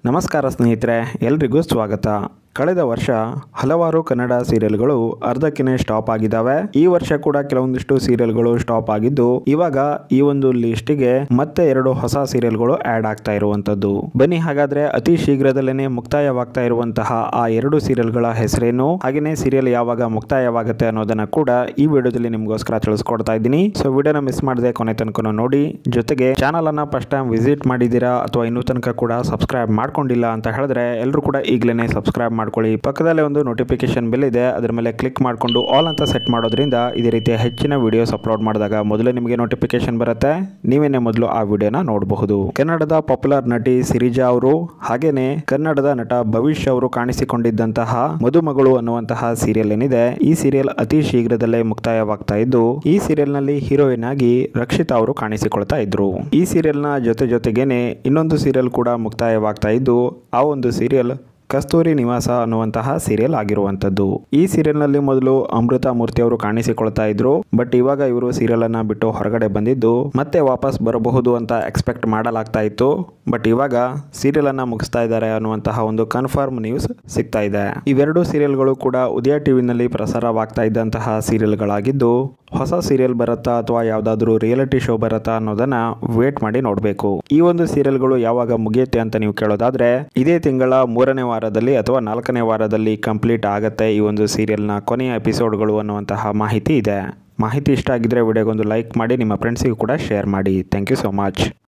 ನಮಸ್ಕಾರ ಸ್ನೇಹಿತರೆ ಎಲ್ರಿಗೂ ಸ್ವಾಗತ ಕಳೆದ ವರ್ಷ ಹಲವಾರು ಕನ್ನಡ ಸೀರಿಯಲ್ಗಳು ಅರ್ಧಕ್ಕಿನೇ ಸ್ಟಾಪ್ ಆಗಿದ್ದಾವೆ ಈ ವರ್ಷ ಕೂಡ ಕೆಲವೊಂದಿಷ್ಟು ಸೀರಿಯಲ್ಗಳು ಸ್ಟಾಪ್ ಆಗಿದ್ದು ಇವಾಗ ಈ ಒಂದು ಲಿಸ್ಟಿಗೆ ಮತ್ತೆ ಎರಡು ಹೊಸ ಸೀರಿಯಲ್ಗಳು ಆಡ್ ಆಗ್ತಾ ಇರುವಂತದ್ದು ಬನ್ನಿ ಹಾಗಾದ್ರೆ ಅತಿ ಶೀಘ್ರದಲ್ಲೇನೆ ಮುಕ್ತಾಯವಾಗ್ತಾ ಇರುವಂತಹ ಆ ಎರಡು ಸೀರಿಯಲ್ಗಳ ಹೆಸರೇನು ಹಾಗೇನೆ ಸೀರಿಯಲ್ ಯಾವಾಗ ಮುಕ್ತಾಯವಾಗುತ್ತೆ ಅನ್ನೋದನ್ನ ಕೂಡ ಈ ವಿಡಿಯೋದಲ್ಲಿ ನಿಮ್ಗೋಸ್ಕರ ತಿಳಿಸ್ಕೊಡ್ತಾ ಇದ್ದೀನಿ ಸೊ ವಿಡಿಯೋನ ಮಿಸ್ ಮಾಡದೆ ಕೊನೆ ತನಕ ನೋಡಿ ಜೊತೆಗೆ ಚಾನಲ್ ಅನ್ನ ಫಸ್ಟ್ ಟೈಮ್ ವಿಸಿಟ್ ಮಾಡಿದ್ದೀರಾ ಅಥವಾ ಇನ್ನೂ ತನಕ ಕೂಡ ಸಬ್ಸ್ಕ್ರೈಬ್ ಮಾಡ್ಕೊಂಡಿಲ್ಲ ಅಂತ ಹೇಳಿದ್ರೆ ಎಲ್ಲರೂ ಕೂಡ ಈಗಲೇ ಸಬ್ಸ್ಕ್ರೈಬ್ ಮಾಡ್ಕೊಳ್ಳಿ ಪಕ್ಕದಲ್ಲೇ ಒಂದು ನೋಟಿಫಿಕೇಶನ್ ಬಿಲ್ ಇದೆ ಅದರ ಮೇಲೆ ಕ್ಲಿಕ್ ಮಾಡಿಕೊಂಡು ಆಲ್ ಅಂತ ಸೆಟ್ ಮಾಡೋದ್ರಿಂದ ಇದೇ ರೀತಿಯ ಹೆಚ್ಚಿನ ವಿಡಿಯೋಸ್ ಅಪ್ಲೋಡ್ ಮಾಡಿದಾಗ ಮೊದಲೇ ನಿಮಗೆ ನೋಟಿಫಿಕೇಶನ್ ಬರುತ್ತೆ ನೀವೇನೆ ಮೊದಲು ಆ ವಿಡಿಯೋನ ನೋಡಬಹುದು ಕನ್ನಡದ ಪಾಪ್ಯುಲರ್ ನಟಿ ಸಿರಿಜಾ ಅವರು ಹಾಗೇನೆ ಕನ್ನಡದ ನಟ ಭವಿಷ್ಯ ಅವರು ಕಾಣಿಸಿಕೊಂಡಿದ್ದಂತಹ ಮದುಮಗಳು ಅನ್ನುವಂತಹ ಸೀರಿಯಲ್ ಏನಿದೆ ಈ ಸೀರಿಯಲ್ ಅತಿ ಶೀಘ್ರದಲ್ಲೇ ಮುಕ್ತಾಯವಾಗ್ತಾ ಇದ್ದು ಈ ಸೀರಿಯಲ್ ನಲ್ಲಿ ಹೀರೋಯಿನ್ ಆಗಿ ರಕ್ಷಿತಾ ಅವರು ಕಾಣಿಸಿಕೊಳ್ತಾ ಇದ್ರು ಈ ಸೀರಿಯಲ್ ನ ಜೊತೆ ಜೊತೆಗೇನೆ ಇನ್ನೊಂದು ಸೀರಿಯಲ್ ಕೂಡ ಮುಕ್ತಾಯವಾಗ್ತಾ ಇದ್ದು ಆ ಒಂದು ಸೀರಿಯಲ್ ಕಸ್ತೂರಿ ನಿವಾಸ ಅನ್ನುವಂತಹ ಸೀರಿಯಲ್ ಆಗಿರುವಂತದ್ದು ಈ ಸೀರಿಯಲ್ ನಲ್ಲಿ ಮೊದಲು ಅಮೃತ ಮೂರ್ತಿ ಅವರು ಕಾಣಿಸಿಕೊಳ್ತಾ ಇದ್ರು ಬಟ್ ಇವಾಗ ಇವರು ಸೀರಿಯಲ್ ಅನ್ನ ಬಿಟ್ಟು ಹೊರಗಡೆ ಬಂದಿದ್ದು ಮತ್ತೆ ವಾಪಸ್ ಬರಬಹುದು ಅಂತ ಎಕ್ಸ್ಪೆಕ್ಟ್ ಮಾಡಲಾಗ್ತಾ ಇತ್ತು ಬಟ್ ಇವಾಗ ಸೀರಿಯಲ್ ಅನ್ನ ಮುಗಿಸ್ತಾ ಇದ್ದಾರೆ ಅನ್ನುವಂತಹ ಒಂದು ಕನ್ಫರ್ಮ್ ನ್ಯೂಸ್ ಸಿಗ್ತಾ ಇದೆ ಇವೆರಡು ಸೀರಿಯಲ್ಗಳು ಕೂಡ ಉದಯ ಟಿವಿನಲ್ಲಿ ಪ್ರಸಾರವಾಗ್ತಾ ಇದ್ದಂತಹ ಸೀರಿಯಲ್ಗಳಾಗಿದ್ದು ಹೊಸ ಸೀರಿಯಲ್ ಬರುತ್ತಾ ಅಥವಾ ಯಾವುದಾದ್ರೂ ರಿಯಾಲಿಟಿ ಶೋ ಬರುತ್ತಾ ಅನ್ನೋದನ್ನ ವೇಟ್ ಮಾಡಿ ನೋಡಬೇಕು ಈ ಒಂದು ಸೀರಿಯಲ್ಗಳು ಯಾವಾಗ ಮುಗಿಯುತ್ತೆ ಅಂತ ನೀವು ಕೇಳೋದಾದ್ರೆ ಇದೇ ತಿಂಗಳ ಮೂರನೇ ವಾರದಲ್ಲಿ ಅಥವಾ ನಾಲ್ಕನೇ ವಾರದಲ್ಲಿ ಕಂಪ್ಲೀಟ್ ಆಗತ್ತೆ ಈ ಒಂದು ಸೀರಿಯಲ್ನ ಕೊನೆಯ ಎಪಿಸೋಡ್ಗಳು ಅನ್ನುವಂತಹ ಮಾಹಿತಿ ಇದೆ ಮಾಹಿತಿ ಇಷ್ಟ ಆಗಿದ್ರೆ ವಿಡಿಯೋಗೊಂದು ಲೈಕ್ ಮಾಡಿ ನಿಮ್ಮ ಫ್ರೆಂಡ್ಸಿಗೂ ಕೂಡ ಶೇರ್ ಮಾಡಿ ಥ್ಯಾಂಕ್ ಯು ಸೊ ಮಚ್